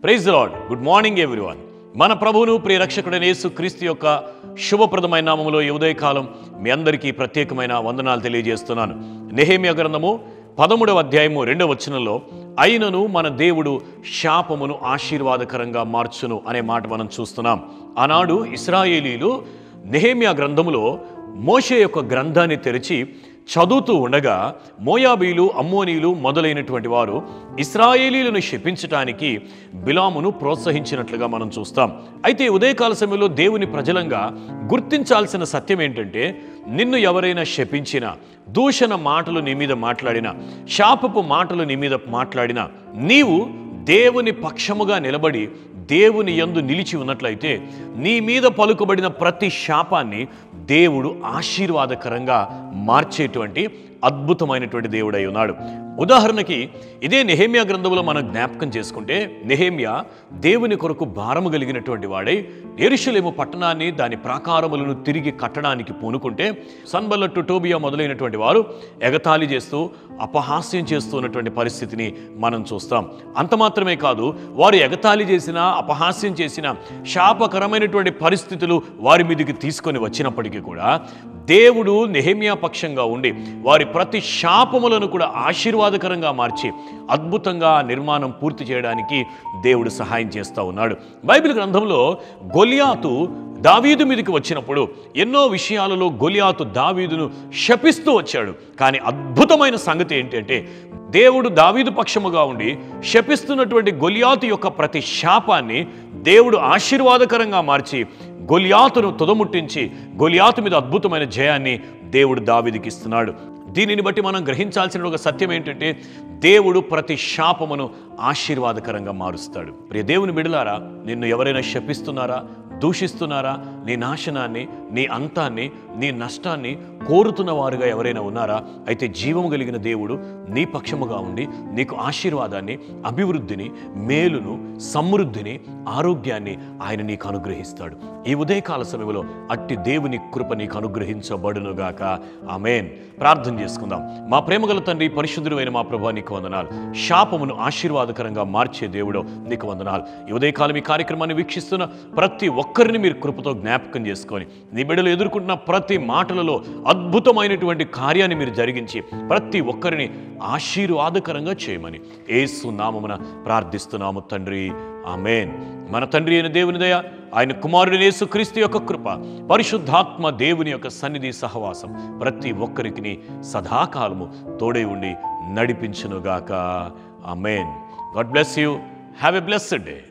praise Lord good morning everyone మన ప్రభువును ప్రియ రక్షకుడైన యేసు క్రీస్తు యొక్క శుభప్రదమైన నామములో ఈ ఉదయకాలం మీ అందరికీ ప్రత్యేకమైన వందనాలు తెలియజేస్తున్నాను నెహేమియా గ్రంథము పదమూడవ అధ్యాయము రెండవ వచనంలో అయినను మన దేవుడు శాపమును ఆశీర్వాదకరంగా మార్చును అనే మాట మనం చూస్తున్నాం ఆనాడు ఇస్రాయేలీలు నెహేమియా గ్రంథములో మోషే యొక్క గ్రంథాన్ని తెరిచి చదువుతూ ఉండగా మోయాబీలు అమ్మోనీలు మొదలైనటువంటి వారు ఇస్రాయేలీలను శపించటానికి బిలామును ప్రోత్సహించినట్లుగా మనం చూస్తాం అయితే ఉదయకాల సమయంలో దేవుని ప్రజలంగా గుర్తించాల్సిన సత్యం ఏంటంటే నిన్ను ఎవరైనా శపించినా దూషణ మాటలు నీ మీద మాట్లాడినా శాపపు మాటలు నీ మీద మాట్లాడినా నీవు దేవుని పక్షముగా నిలబడి దేవుని యందు నిలిచి ఉన్నట్లయితే నీ మీద పలుకబడిన ప్రతి శాపాన్ని దేవుడు ఆశీర్వాదకరంగా మార్చేటువంటి అద్భుతమైనటువంటి దేవుడై ఉన్నాడు ఉదాహరణకి ఇదే నెహేమియా గ్రంథంలో మనం జ్ఞాపకం చేసుకుంటే నెహేమియా దేవుని కొరకు భారము కలిగినటువంటి వాడై ఎరుషలేము పట్టణాన్ని దాని ప్రాకారములను తిరిగి కట్టడానికి పూనుకుంటే సన్బల్లట్టు టోబియా మొదలైనటువంటి వారు ఎగతాళి చేస్తూ అపహాస్యం చేస్తున్నటువంటి పరిస్థితిని మనం చూస్తాం అంత మాత్రమే కాదు వారు ఎగతాళి చేసిన అపహాస్యం చేసిన శాపకరమైనటువంటి పరిస్థితులు వారి మీదకి తీసుకొని వచ్చినప్పటికీ కూడా దేవుడు నెహేమియా పక్షంగా ఉండి వారి ప్రతి శాపములను కూడా ఆశీర్వాదకరంగా మార్చి అద్భుతంగా ఆ నిర్మాణం పూర్తి చేయడానికి దేవుడు సహాయం చేస్తూ ఉన్నాడు బైబిల్ గ్రంథంలో గొలియాతు దావీదు మీదకి వచ్చినప్పుడు ఎన్నో విషయాలలో గొలియాతు దావీదును శపిస్తూ వచ్చాడు కానీ అద్భుతమైన సంగతి ఏంటంటే దేవుడు దావీదు పక్షముగా ఉండి శపిస్తున్నటువంటి గొలియాతు యొక్క ప్రతి శాపాన్ని దేవుడు ఆశీర్వాదకరంగా మార్చి గొలియాతును తుదముట్టించి గొలియాతు మీద అద్భుతమైన జయాన్ని దేవుడు దావీదుకి ఇస్తున్నాడు దీనిని బట్టి మనం గ్రహించాల్సిన ఒక సత్యం ఏంటంటే దేవుడు ప్రతి శాపమును ఆశీర్వాదకరంగా మారుస్తాడు ప్రియ దేవుని బిడలారా నిన్ను ఎవరైనా శపిస్తున్నారా దూషిస్తున్నారా నీ నాశనాన్ని నీ అంతాన్ని నీ నష్టాన్ని కోరుతున్న వారుగా ఎవరైనా ఉన్నారా అయితే జీవము కలిగిన దేవుడు నీ పక్షముగా ఉండి నీకు ఆశీర్వాదాన్ని అభివృద్ధిని మేలును సమృద్ధిని ఆరోగ్యాన్ని ఆయన నీకు అనుగ్రహిస్తాడు ఈ ఉదయకాల సమయంలో అట్టి దేవుని కృప నీకు అనుగ్రహించబడునుగాక ఆమెన్ ప్రార్థన చేసుకుందాం మా ప్రేమగల తండ్రి పరిశుద్ధుడైన మా ప్రభా నీకు వందనాలు శాపమును ఆశీర్వాదకరంగా మార్చే దేవుడో నీకు వందనాలు ఈ ఉదయకాలం ఈ కార్యక్రమాన్ని వీక్షిస్తున్న ప్రతి ఒక్కరిని మీరు కృపతో జ్ఞాపకం చేసుకొని నీ బిడ్డలు ఎదుర్కొంటున్న ప్రతి మాటలలో అద్భుతమైనటువంటి కార్యాన్ని మీరు జరిగించి ప్రతి ఒక్కరిని ఆశీర్వాదకరంగా చేయమని ఏసు నామమున ప్రార్థిస్తున్నాము తండ్రి ఆమెన్ మన తండ్రి అయిన దేవుని దయ ఆయన కుమారుడైన యేసు క్రీస్తు యొక్క కృప పరిశుద్ధాత్మ దేవుని యొక్క సన్నిధి సహవాసం ప్రతి ఒక్కరికి సదాకాలము తోడై ఉండి నడిపించునుగాక amen God bless you have a blessed day